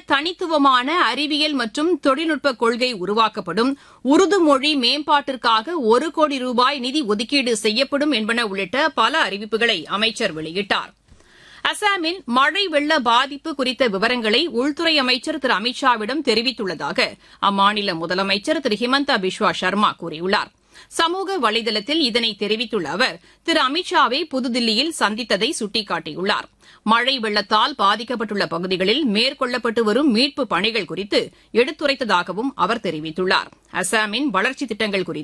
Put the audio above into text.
தனித்துவமான அறிவியல் மற்றும் தொழில்நுட்ப கொள்கை உருவாக்கப்படும் உருது மொழி மேம்பாட்டிற்காக ஒரு கோடி ரூபாய் நிதி ஒதுக்கீடு செய்யப்படும் என்பன உள்ளிட்ட பல அறிவிப்புகளை அமைச்சர் வெளியிட்டார் அசாமின் மழை வெள்ள பாதிப்பு குறித்த விவரங்களை உள்துறை அமைச்சர் திரு அமித் ஷாவிடம் தெரிவித்துள்ளதாக அம்மாநில முதலமைச்சர் திரு ஹிமந்தா பிஸ்வா சர்மா கூறியுள்ளார் சமூக வலைதளத்தில் இதனை தெரிவித்துள்ள அவர் திரு அமித் ஷாவை புதுதில்லியில் சந்தித்ததை சுட்டிக்காட்டியுள்ளார் மழை வெள்ளத்தால் பாதிக்கப்பட்டுள்ள பகுதிகளில் மேற்கொள்ளப்பட்டு வரும் மீட்புப் பணிகள் குறித்து எடுத்துரைத்ததாகவும் அவர் தெரிவித்துள்ளார் அசாமின் வளர்ச்சித் திட்டங்கள் குறித்து